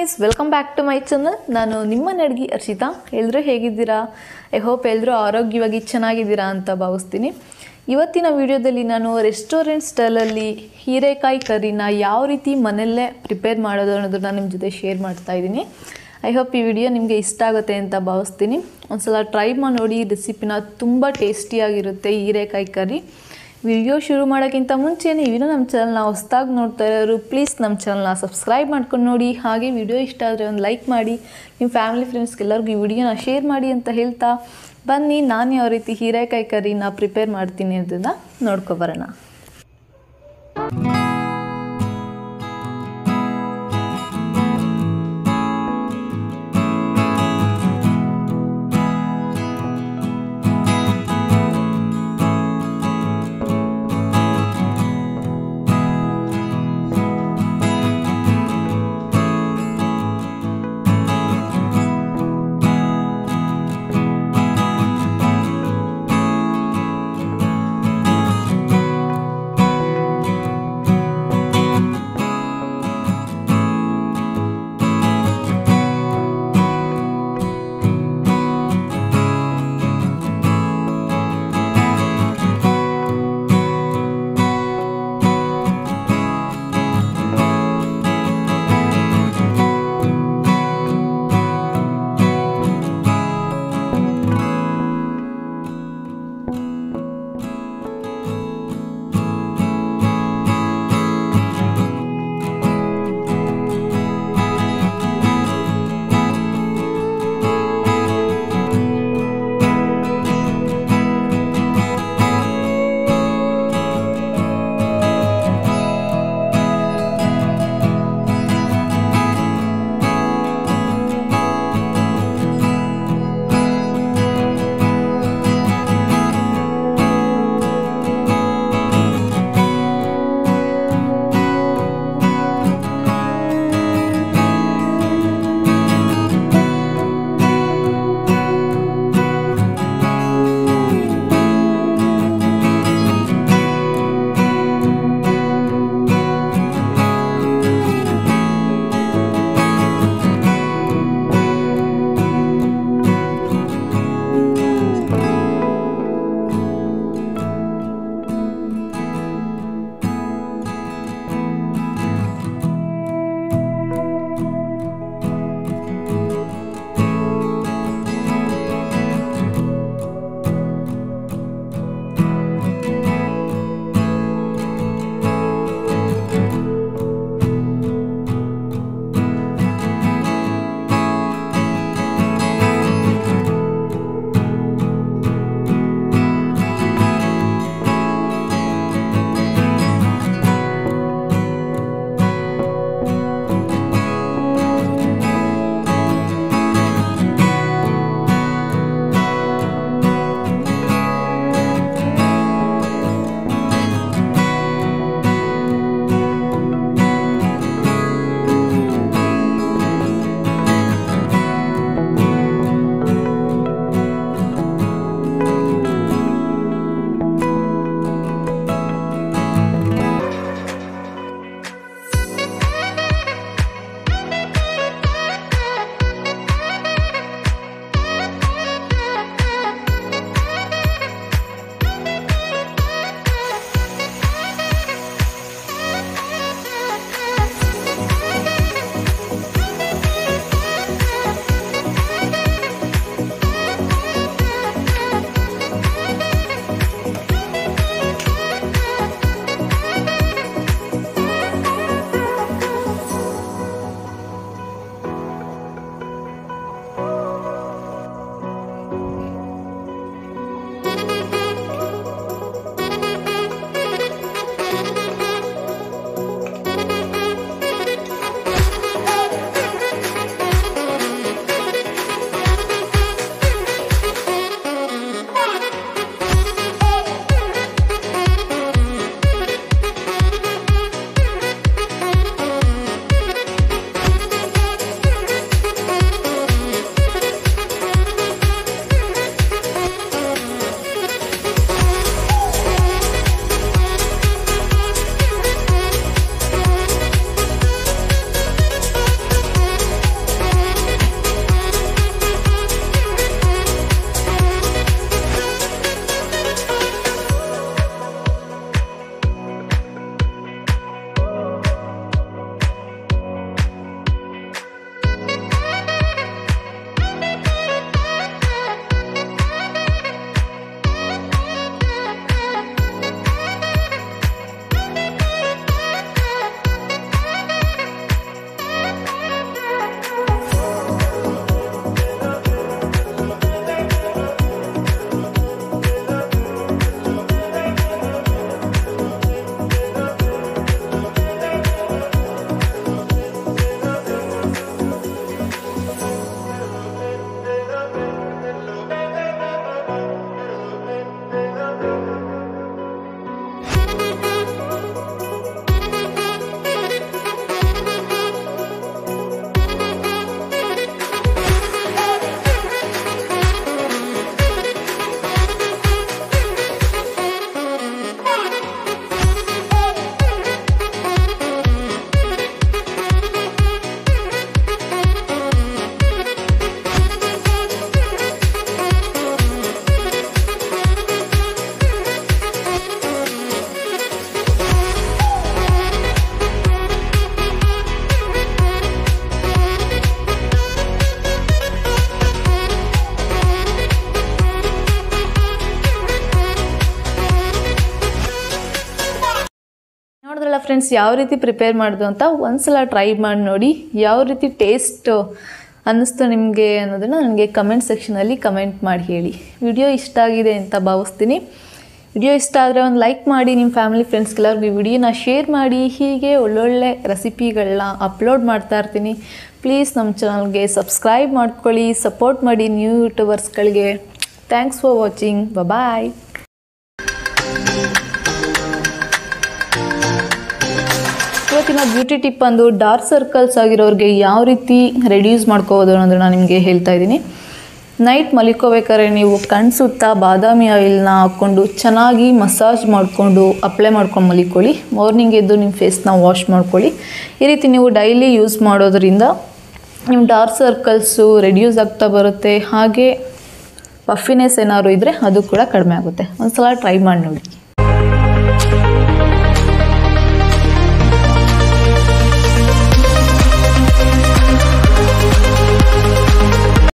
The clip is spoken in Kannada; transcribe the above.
friends welcome back to my channel ನಾನು ನಿಮ್ಮ ನಡ್ಗಿ ಅರ್ಷಿತಾ ಎಲ್ಲರೂ ಹೇಗಿದ್ದೀರಾ ಐ ಹೋಪ್ ಎಲ್ಲರೂ ಆರೋಗ್ಯವಾಗಿ ಚೆನ್ನಾಗಿದ್ದೀರಾ ಅಂತ ಭಾವಿಸ್ತೀನಿ ಇವತ್ತಿನ ವಿಡಿಯೋದಲ್ಲಿ ನಾನು ರೆಸ್ಟೋರೆಂಟ್ ಸ್ಟೈಲಲ್ಲಿ ಹೀರೆಕಾಯಿ ಕರಿನ ಯಾವ ರೀತಿ ಮನೆಯಲ್ಲೇ ಪ್ರಿಪೇರ್ ಮಾಡೋದು ಅನ್ನೋದನ್ನ ನಿಮ್ಮ ಜೊತೆ ಶೇರ್ ಮಾಡ್ತಾ ಇದ್ದೀನಿ ಐ ಹೋಪ್ ಈ ವಿಡಿಯೋ ನಿಮಗೆ ಇಷ್ಟ ಆಗುತ್ತೆ ಅಂತ ಭಾವಿಸ್ತೀನಿ ಒಂದ್ಸಲ ಟ್ರೈ ಮಾಡಿ ನೋಡಿ ರೆಸಿಪಿನ ತುಂಬ ಟೇಸ್ಟಿಯಾಗಿರುತ್ತೆ ಹೀರೆಕಾಯಿ ಕರಿ ವಿಡಿಯೋ ಶುರು ಮಾಡೋಕ್ಕಿಂತ ಮುಂಚೆ ನೀವಿನ್ನೂ ನಮ್ಮ ಚಾನಲ್ನ ಹೊಸ್ದಾಗಿ ನೋಡ್ತಾ ಇರೋರು ಪ್ಲೀಸ್ ನಮ್ಮ ಚಾನಲ್ನ ಸಬ್ಸ್ಕ್ರೈಬ್ ಮಾಡ್ಕೊಂಡು ನೋಡಿ ಹಾಗೆ ವಿಡಿಯೋ ಇಷ್ಟ ಆದರೆ ಒಂದು ಲೈಕ್ ಮಾಡಿ ನಿಮ್ಮ ಫ್ಯಾಮಿಲಿ ಫ್ರೆಂಡ್ಸ್ಗೆಲ್ಲರಿಗೂ ಈ ವಿಡಿಯೋನ ಶೇರ್ ಮಾಡಿ ಅಂತ ಹೇಳ್ತಾ ಬನ್ನಿ ನಾನು ಯಾವ ರೀತಿ ಹೀರೆಕಾಯಿ ಕರಿನ ಪ್ರಿಪೇರ್ ಮಾಡ್ತೀನಿ ಅದನ್ನು ನೋಡ್ಕೊಬರೋಣ ಫ್ರೆಂಡ್ಸ್ ಯಾವ ರೀತಿ ಪ್ರಿಪೇರ್ ಮಾಡೋದು ಅಂತ ಒಂದ್ಸಲ ಟ್ರೈ ಮಾಡಿ ನೋಡಿ ಯಾವ ರೀತಿ ಟೇಸ್ಟ್ ಅನ್ನಿಸ್ತು ನಿಮಗೆ ಅನ್ನೋದನ್ನು ನನಗೆ ಕಮೆಂಟ್ ಸೆಕ್ಷನಲ್ಲಿ ಕಮೆಂಟ್ ಮಾಡಿ ಹೇಳಿ ವಿಡಿಯೋ ಇಷ್ಟ ಆಗಿದೆ ಅಂತ ಭಾವಿಸ್ತೀನಿ ವಿಡಿಯೋ ಇಷ್ಟ ಆದರೆ ಒಂದು ಲೈಕ್ ಮಾಡಿ ನಿಮ್ಮ ಫ್ಯಾಮಿಲಿ ಫ್ರೆಂಡ್ಸ್ಗೆಲ್ಲರಿಗೂ ಈ ವಿಡಿಯೋನ ಶೇರ್ ಮಾಡಿ ಹೀಗೆ ಒಳ್ಳೊಳ್ಳೆ ರೆಸಿಪಿಗಳನ್ನ ಅಪ್ಲೋಡ್ ಮಾಡ್ತಾ ಇರ್ತೀನಿ ಪ್ಲೀಸ್ ನಮ್ಮ ಚಾನಲ್ಗೆ ಸಬ್ಸ್ಕ್ರೈಬ್ ಮಾಡ್ಕೊಳ್ಳಿ ಸಪೋರ್ಟ್ ಮಾಡಿ ನ್ಯೂ ಯೂಟ್ಯೂಬರ್ಸ್ಗಳಿಗೆ ಥ್ಯಾಂಕ್ಸ್ ಫಾರ್ ವಾಚಿಂಗ್ ಬಾಯ್ ಇವತ್ತಿನ ಬ್ಯೂಟಿ ಟಿಪ್ ಅಂದು ಡಾರ್ಕ್ ಸರ್ಕಲ್ಸ್ ಆಗಿರೋರಿಗೆ ಯಾವ ರೀತಿ ರೆಡ್ಯೂಸ್ ಮಾಡ್ಕೋಬೋದು ಅನ್ನೋದನ್ನ ನಿಮಗೆ ಹೇಳ್ತಾ ಇದ್ದೀನಿ ನೈಟ್ ಮಲಿಕೋಬೇಕಾದ್ರೆ ನೀವು ಕಣ್ ಸುತ್ತ ಬಾದಾಮಿ ಆಯಿಲ್ನ ಹಾಕ್ಕೊಂಡು ಚೆನ್ನಾಗಿ ಮಸಾಜ್ ಮಾಡಿಕೊಂಡು ಅಪ್ಲೈ ಮಾಡ್ಕೊಂಡು ಮಲಿಕೊಳ್ಳಿ ಮಾರ್ನಿಂಗ್ ಎದ್ದು ನಿಮ್ಮ ಫೇಸ್ನ ವಾಶ್ ಮಾಡ್ಕೊಳ್ಳಿ ಈ ರೀತಿ ನೀವು ಡೈಲಿ ಯೂಸ್ ಮಾಡೋದ್ರಿಂದ ನಿಮ್ಮ ಡಾರ್ಕ್ ಸರ್ಕಲ್ಸು ರೆಡ್ಯೂಸ್ ಆಗ್ತಾ ಬರುತ್ತೆ ಹಾಗೆ ಪಫಿನೆಸ್ ಏನಾದ್ರು ಇದ್ದರೆ ಅದು ಕೂಡ ಕಡಿಮೆ ಆಗುತ್ತೆ ಒಂದು ಸಲ ಟ್ರೈ ಮಾಡಿ ನೋಡಿ